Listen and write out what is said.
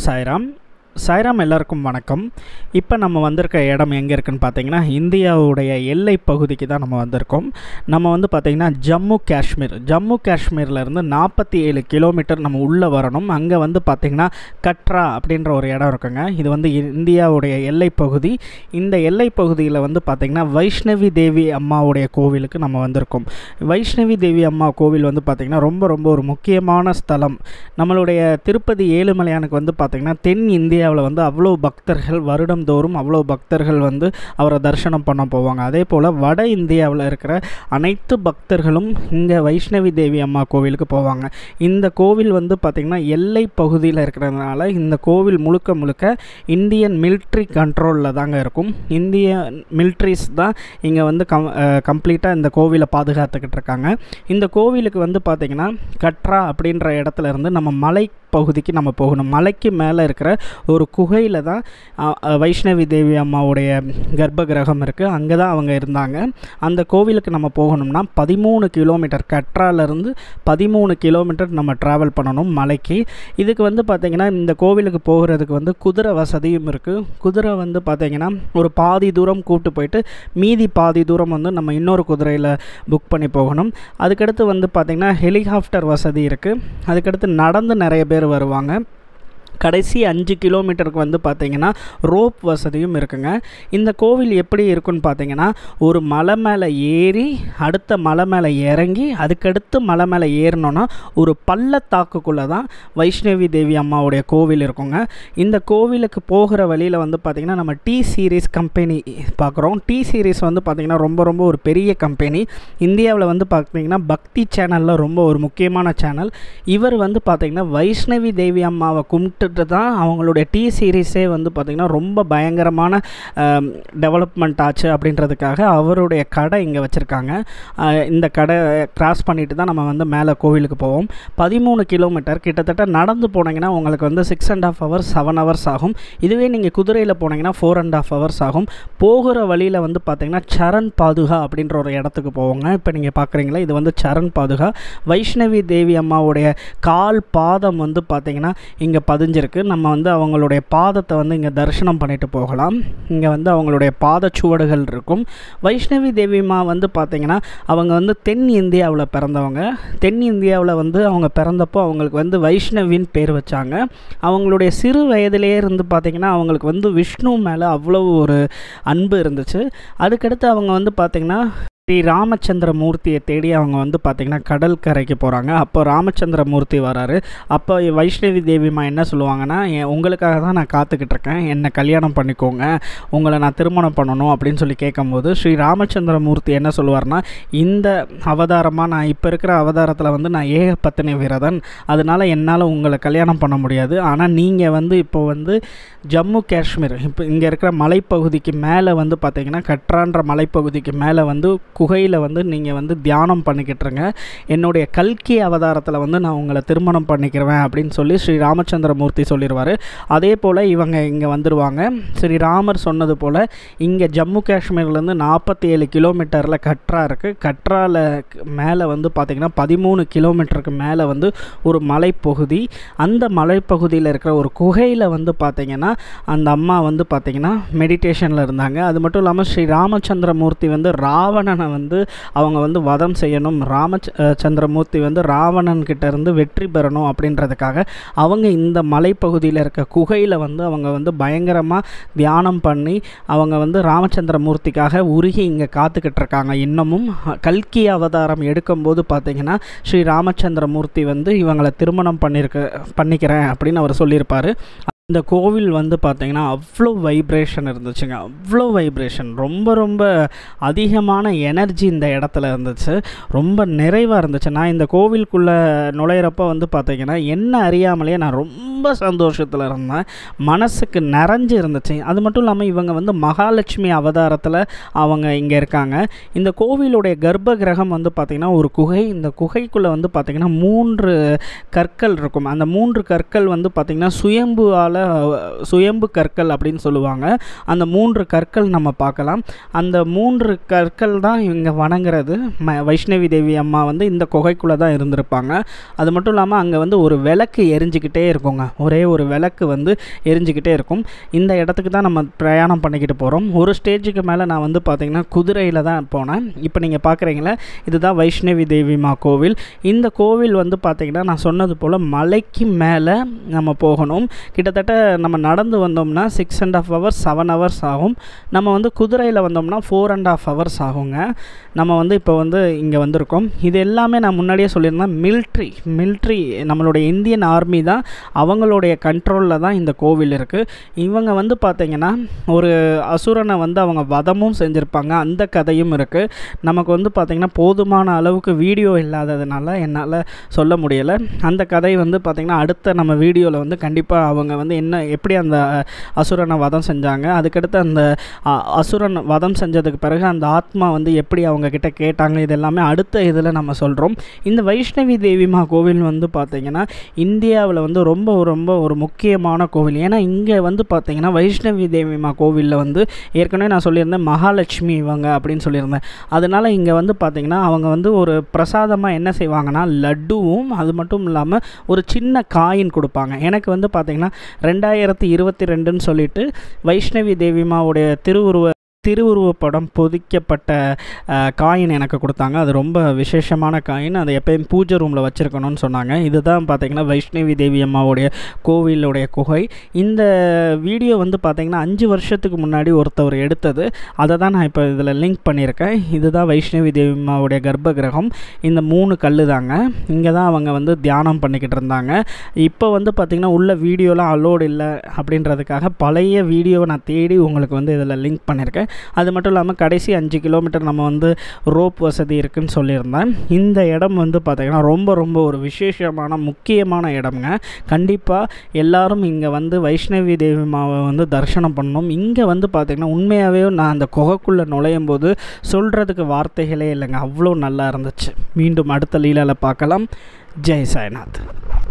சாய்ராம் சாய்ராம் எல்லாருக்கும் வணக்கம் இப்போ நம்ம வந்திருக்க இடம் எங்கே இருக்குன்னு பார்த்தீங்கன்னா இந்தியாவுடைய எல்லை பகுதிக்கு தான் நம்ம வந்திருக்கோம் நம்ம வந்து பார்த்திங்கன்னா ஜம்மு காஷ்மீர் ஜம்மு காஷ்மீர்லேருந்து நாற்பத்தி ஏழு கிலோமீட்டர் நம்ம உள்ளே வரணும் அங்கே வந்து பார்த்திங்கன்னா கட்ரா அப்படின்ற ஒரு இடம் இருக்குங்க இது வந்து இந்தியாவுடைய எல்லை பகுதி இந்த எல்லை பகுதியில் வந்து பார்த்திங்கன்னா வைஷ்ணவி தேவி அம்மாவுடைய கோவிலுக்கு நம்ம வந்திருக்கோம் வைஷ்ணவி தேவி அம்மா கோவில் வந்து பார்த்திங்கன்னா ரொம்ப ரொம்ப ஒரு முக்கியமான ஸ்தலம் நம்மளுடைய திருப்பதி ஏழுமலையானுக்கு வந்து பார்த்திங்கன்னா தென் இந்தியாவில் வந்து அவ்வளோ பக்தர்கள் வருடந்தோறும் அவ்வளோ பக்தர்கள் வந்து அவரை தரிசனம் பண்ண போவாங்க அதே போல் வட இந்தியாவில் இருக்கிற அனைத்து பக்தர்களும் இங்கே வைஷ்ணவி தேவி அம்மா கோவிலுக்கு போவாங்க இந்த கோவில் வந்து பார்த்திங்கன்னா எல்லை பகுதியில் இருக்கிறதுனால இந்த கோவில் முழுக்க முழுக்க இந்தியன் மிலிட்ரி கண்ட்ரோலில் தாங்க இருக்கும் இந்திய மிலிட்ரிஸ் தான் இங்கே வந்து கம் கம்ப்ளீட்டாக இந்த கோவிலை பாதுகாத்துக்கிட்டு இருக்காங்க இந்த கோவிலுக்கு வந்து பார்த்திங்கன்னா கட்ரா அப்படின்ற இடத்துல இருந்து நம்ம மலை பகுதிக்கு நம்ம போகணும் மலைக்கு மேலே இருக்கிற ஒரு குகையில் தான் வைஷ்ணவி தேவி அம்மாவுடைய கர்ப்ப கிரகம் இருக்குது அங்கே தான் அவங்க இருந்தாங்க அந்த கோவிலுக்கு நம்ம போகணும்னா பதிமூணு கிலோமீட்டர் கட்ராலேருந்து பதிமூணு கிலோமீட்டர் நம்ம ட்ராவல் பண்ணணும் மலைக்கு இதுக்கு வந்து பார்த்திங்கன்னா இந்த கோவிலுக்கு போகிறதுக்கு வந்து குதிரை வசதியும் இருக்குது குதிரை வந்து பார்த்திங்கன்னா ஒரு பாதி தூரம் கூப்பிட்டு போயிட்டு மீதி பாதி தூரம் வந்து நம்ம இன்னொரு குதிரையில் புக் பண்ணி போகணும் அதுக்கடுத்து வந்து பார்த்திங்கன்னா ஹெலிகாப்டர் வசதி இருக்குது அதுக்கடுத்து நடந்து நிறைய பேர் வருவாங்க கடைசி அஞ்சு கிலோமீட்டருக்கு வந்து பார்த்திங்கன்னா ரோப் வசதியும் இருக்குங்க இந்த கோவில் எப்படி இருக்குன்னு பார்த்தீங்கன்னா ஒரு மலை மேலே ஏறி அடுத்த மலை மேலே இறங்கி அதுக்கடுத்து மலை மேலே ஏறினோன்னா ஒரு பள்ளத்தாக்குக்குள்ளே தான் வைஷ்ணவி தேவி அம்மாவுடைய கோவில் இருக்குங்க இந்த கோவிலுக்கு போகிற வழியில் வந்து பார்த்திங்கன்னா நம்ம டி சீரீஸ் கம்பெனி பார்க்குறோம் டி சீரீஸ் வந்து பார்த்திங்கன்னா ரொம்ப ரொம்ப ஒரு பெரிய கம்பெனி இந்தியாவில் வந்து பார்த்திங்கன்னா பக்தி சேனலில் ரொம்ப ஒரு முக்கியமான சேனல் இவர் வந்து பார்த்திங்கன்னா வைஷ்ணவி தேவி அம்மாவை கும்பிட்டு விட்டுட்டு தான் அவங்களுடைய டி சீரீஸே வந்து பார்த்திங்கன்னா ரொம்ப பயங்கரமான டெவலப்மெண்ட் ஆச்சு அப்படின்றதுக்காக அவருடைய கடை இங்கே வச்சுருக்காங்க இந்த கடை கிராஸ் பண்ணிட்டு தான் நம்ம வந்து மேலே கோவிலுக்கு போவோம் பதிமூணு கிலோமீட்டர் கிட்டத்தட்ட நடந்து போனீங்கன்னா உங்களுக்கு வந்து six and half hours seven hours ஆகும் இதுவே நீங்கள் குதிரையில் போனீங்கன்னா ஃபோர் அண்ட் ஆஃப் ஹவர்ஸ் ஆகும் போகிற வழியில் வந்து பார்த்திங்கன்னா சரண் பாதுகா அப்படின்ற ஒரு இடத்துக்கு போவோங்க இப்போ நீங்கள் பார்க்குறீங்களா இது வந்து சரண் பாதுகா வைஷ்ணவி தேவி அம்மாவுடைய கால் பாதம் வந்து பார்த்திங்கன்னா இங்கே பதிஞ்சு அமைஞ்சிருக்கு நம்ம வந்து அவங்களுடைய பாதத்தை வந்து இங்கே தரிசனம் பண்ணிட்டு போகலாம் இங்கே வந்து அவங்களுடைய பாதச்சுவடுகள் இருக்கும் வைஷ்ணவி தேவிமா வந்து பார்த்திங்கன்னா அவங்க வந்து தென் இந்தியாவில் பிறந்தவங்க தென் இந்தியாவில் வந்து அவங்க பிறந்தப்போ அவங்களுக்கு வந்து வைஷ்ணவின்னு பேர் வச்சாங்க அவங்களுடைய சிறு வயதிலேயே இருந்து பார்த்திங்கன்னா அவங்களுக்கு வந்து விஷ்ணு மேலே அவ்வளோ ஒரு அன்பு இருந்துச்சு அதுக்கடுத்து அவங்க வந்து பார்த்திங்கன்னா ஸ்ரீ ராமச்சந்திர மூர்த்தியை தேடி அவங்க வந்து பார்த்திங்கன்னா கடல் கரைக்கு போகிறாங்க அப்போ ராமச்சந்திர மூர்த்தி வராரு அப்போ வைஷ்ணவி தேவிமா என்ன சொல்லுவாங்கன்னா உங்களுக்காக தான் நான் காத்துக்கிட்டு இருக்கேன் என்னை கல்யாணம் பண்ணிக்கோங்க உங்களை நான் திருமணம் பண்ணணும் அப்படின்னு சொல்லி கேட்கும்போது ஸ்ரீ ராமச்சந்திர மூர்த்தி என்ன சொல்லுவார்னா இந்த அவதாரமாக நான் இப்போ இருக்கிற அவதாரத்தில் வந்து நான் ஏக பத்தினி விரதன் அதனால் என்னால் உங்களை கல்யாணம் பண்ண முடியாது ஆனால் நீங்கள் வந்து இப்போ வந்து ஜம்மு காஷ்மீர் இப்போ இங்கே இருக்கிற மலைப்பகுதிக்கு மேலே வந்து பார்த்திங்கன்னா கட்ரான்ற மலைப்பகுதிக்கு மேலே வந்து குகையில் வந்து நீங்கள் வந்து தியானம் பண்ணிக்கிட்டுருங்க என்னுடைய கல்கி அவதாரத்தில் வந்து நான் உங்களை திருமணம் பண்ணிக்கிறேன் அப்படின்னு சொல்லி ஸ்ரீ ராமச்சந்திர மூர்த்தி சொல்லிடுவார் அதே போல் இவங்க இங்கே வந்துடுவாங்க ஸ்ரீ ராமர் சொன்னது போல் இங்கே ஜம்மு காஷ்மீர்லேருந்து நாற்பத்தி ஏழு கிலோமீட்டரில் கட்ரா இருக்குது கட்ராவில் மேலே வந்து பார்த்திங்கன்னா பதிமூணு கிலோமீட்டருக்கு மேலே வந்து ஒரு மலைப்பகுதி அந்த மலைப்பகுதியில் இருக்கிற ஒரு குகையில் வந்து பார்த்திங்கன்னா அந்த அம்மா வந்து பார்த்திங்கன்னா மெடிடேஷனில் இருந்தாங்க அது மட்டும் இல்லாமல் ஸ்ரீ ராமச்சந்திர மூர்த்தி வந்து ராவணனை வந்து அவங்க வந்து வதம் செய்யணும் ராம சந்திரமூர்த்தி வந்து ராவணன் கிட்ட இருந்து வெற்றி பெறணும் அப்படின்றதுக்காக அவங்க இந்த மலைப்பகுதியில் இருக்க குகையில் வந்து அவங்க வந்து பயங்கரமாக தியானம் பண்ணி அவங்க வந்து ராமச்சந்திர மூர்த்திக்காக உருகி இங்கே காத்துக்கிட்டு இருக்காங்க இன்னமும் கல்கி அவதாரம் எடுக்கும்போது பார்த்திங்கன்னா ஸ்ரீ ராமச்சந்திர மூர்த்தி வந்து இவங்களை திருமணம் பண்ணியிருக்க பண்ணிக்கிறேன் அப்படின்னு அவர் சொல்லியிருப்பார் இந்த கோவில் வந்து பார்த்திங்கன்னா அவ்வளோ வைப்ரேஷன் இருந்துச்சுங்க அவ்வளோ வைப்ரேஷன் ரொம்ப ரொம்ப அதிகமான எனர்ஜி இந்த இடத்துல இருந்துச்சு ரொம்ப நிறைவாக இருந்துச்சு நான் இந்த கோவிலுக்குள்ளே நுழையிறப்ப வந்து பார்த்திங்கன்னா என்ன அறியாமலேயே நான் ரொம்ப சந்தோஷத்தில் இருந்தேன் மனசுக்கு நிறைஞ்சு இருந்துச்சு அது மட்டும் இல்லாமல் இவங்க வந்து மகாலட்சுமி அவதாரத்தில் அவங்க இங்கே இருக்காங்க இந்த கோவிலுடைய கர்ப்ப கிரகம் வந்து பார்த்திங்கன்னா ஒரு குகை இந்த குகைக்குள்ளே வந்து பார்த்திங்கன்னா மூன்று கற்கள் இருக்கும் அந்த மூன்று கற்கள் வந்து பார்த்திங்கன்னா சுயம்புவால் பல சுயம்பு கற்கள் அப்படின்னு சொல்லுவாங்க அந்த மூன்று கற்கள் நம்ம பார்க்கலாம் அந்த மூன்று கற்கள் தான் இவங்க வணங்குறது ம வைஷ்ணவி தேவி அம்மா வந்து இந்த குகைக்குள்ளே தான் இருந்திருப்பாங்க அது மட்டும் இல்லாமல் அங்கே வந்து ஒரு விளக்கு எரிஞ்சிக்கிட்டே இருக்குங்க ஒரே ஒரு விளக்கு வந்து எரிஞ்சிக்கிட்டே இருக்கும் இந்த இடத்துக்கு தான் நம்ம பிரயாணம் பண்ணிக்கிட்டு போகிறோம் ஒரு ஸ்டேஜுக்கு மேலே நான் வந்து பார்த்திங்கன்னா குதிரையில் தான் போனேன் இப்போ நீங்கள் பார்க்குறீங்களா இதுதான் வைஷ்ணவி தேவிமா கோவில் இந்த கோவில் வந்து பார்த்திங்கன்னா நான் சொன்னது போல் மலைக்கு மேலே நம்ம போகணும் கிட்டத்தட்ட நம்ம நடந்து வந்தோம்னா six and half hours seven hours ஆகும் நம்ம வந்து குதிரையில் வந்தோம்னா ஃபோர் அண்ட் ஆஃப் ஹவர்ஸ் ஆகுங்க நம்ம வந்து இப்போ வந்து இங்கே வந்திருக்கோம் இது எல்லாமே நான் முன்னாடியே சொல்லியிருந்தேன் மில்ட்ரி மில்ட்ரி நம்மளுடைய இந்தியன் ஆர்மி தான் அவங்களுடைய கண்ட்ரோலில் தான் இந்த கோவில் இருக்குது இவங்க வந்து பார்த்திங்கன்னா ஒரு அசுரனை வந்து அவங்க வதமும் செஞ்சுருப்பாங்க அந்த கதையும் இருக்குது நமக்கு வந்து பார்த்திங்கன்னா போதுமான அளவுக்கு வீடியோ இல்லாததுனால என்னால் சொல்ல முடியலை அந்த கதை வந்து பார்த்திங்கன்னா அடுத்த நம்ம வீடியோவில் வந்து கண்டிப்பாக அவங்க வந்து என்ன எப்படி அந்த அசுரனை வதம் செஞ்சாங்க அதுக்கடுத்து அந்த அ- அசுரன் வதம் செஞ்சதுக்கு பிறகு அந்த ஆத்மா வந்து எப்படி அவங்க கிட்ட கேட்டாங்க இது எல்லாமே அடுத்த இதில் நம்ம சொல்கிறோம் இந்த வைஷ்ணவி தேவிமா கோவில் வந்து பார்த்திங்கன்னா இந்தியாவில் வந்து ரொம்ப ரொம்ப ஒரு முக்கியமான கோவில் ஏன்னா இங்கே வந்து பார்த்திங்கன்னா வைஷ்ணவி தேவிமா கோவிலில் வந்து ஏற்கனவே நான் சொல்லியிருந்தேன் மகாலட்சுமி இவங்க அப்படின்னு சொல்லியிருந்தேன் அதனால் இங்கே வந்து பார்த்திங்கன்னா அவங்க வந்து ஒரு பிரசாதமாக என்ன செய்வாங்கன்னா லட்டுவும் அது மட்டும் இல்லாமல் ஒரு சின்ன காயின் கொடுப்பாங்க எனக்கு வந்து பார்த்திங்கன்னா ரெண்டாயிரத்தி இருபத்தி ரெண்டுன்னு சொல்லிட்டு வைஷ்ணவி தேவிமாவுடைய திருவுருவ திருவுருவப் படம் பொதிக்கப்பட்ட காயின் எனக்கு கொடுத்தாங்க அது ரொம்ப விசேஷமான காயின் அதை எப்பயும் பூஜை ரூமில் வச்சுருக்கணும்னு சொன்னாங்க இதுதான் பார்த்தீங்கன்னா வைஷ்ணவி தேவி அம்மாவுடைய கோவிலுடைய குகை இந்த வீடியோ வந்து பார்த்தீங்கன்னா அஞ்சு வருஷத்துக்கு முன்னாடி ஒருத்தவர் எடுத்தது அதை தான் நான் இப்போ இதில் லிங்க் பண்ணியிருக்கேன் இதுதான் வைஷ்ணவி தேவி அம்மாவுடைய கர்ப்ப கிரகம் இந்த மூணு கல் தாங்க இங்கே தான் அவங்க வந்து தியானம் பண்ணிக்கிட்டு இருந்தாங்க இப்போ வந்து பார்த்திங்கன்னா உள்ள வீடியோலாம் அலோடு இல்லை அப்படின்றதுக்காக பழைய வீடியோவை நான் தேடி உங்களுக்கு வந்து இதில் லிங்க் பண்ணியிருக்கேன் அது மட்டும் இல்லாமல் கடைசி அஞ்சு கிலோமீட்டர் நம்ம வந்து ரோப் வசதி இருக்குன்னு சொல்லியிருந்தேன் இந்த இடம் வந்து பார்த்திங்கன்னா ரொம்ப ரொம்ப ஒரு விசேஷமான முக்கியமான இடம்ங்க கண்டிப்பாக எல்லாரும் இங்கே வந்து வைஷ்ணவி தேவி மாவை வந்து தரிசனம் பண்ணணும் இங்கே வந்து பார்த்திங்கன்னா உண்மையாகவே நான் அந்த குகைக்குள்ளே நுழையும் போது சொல்கிறதுக்கு வார்த்தைகளே இல்லைங்க அவ்வளோ நல்லா இருந்துச்சு மீண்டும் அடுத்த லீலாவில் பார்க்கலாம் ஜெய் சாய்நாத்